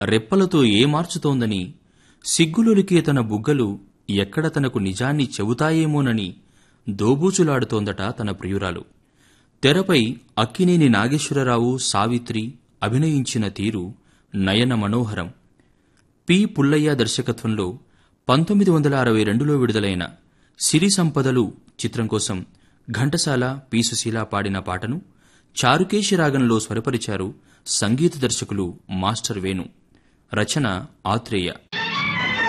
రెప్పలతో ఏమార్చుతోందని సిగ్గులొలికే తన బుగ్గలు ఎక్కడ తనకు నిజాన్ని చెబుతాయేమోనని దోబూచులాడుతోందట తన ప్రియురాలు తెరపై అక్కినేని నాగేశ్వరరావు సావిత్రి అభినయించిన తీరు నయన మనోహరం పి పుల్లయ్య దర్శకత్వంలో పంతొమ్మిది వందల అరవై రెండులో విడుదలైన సిరి సంపదలు చిత్రం కోసం ఘంటసాల పి సుశీల పాడిన పాటను చారుకేశి రాగంలో స్వరపరిచారు సంగీత దర్శకులు మాస్టర్ వేణు రచన ఆత్రేయ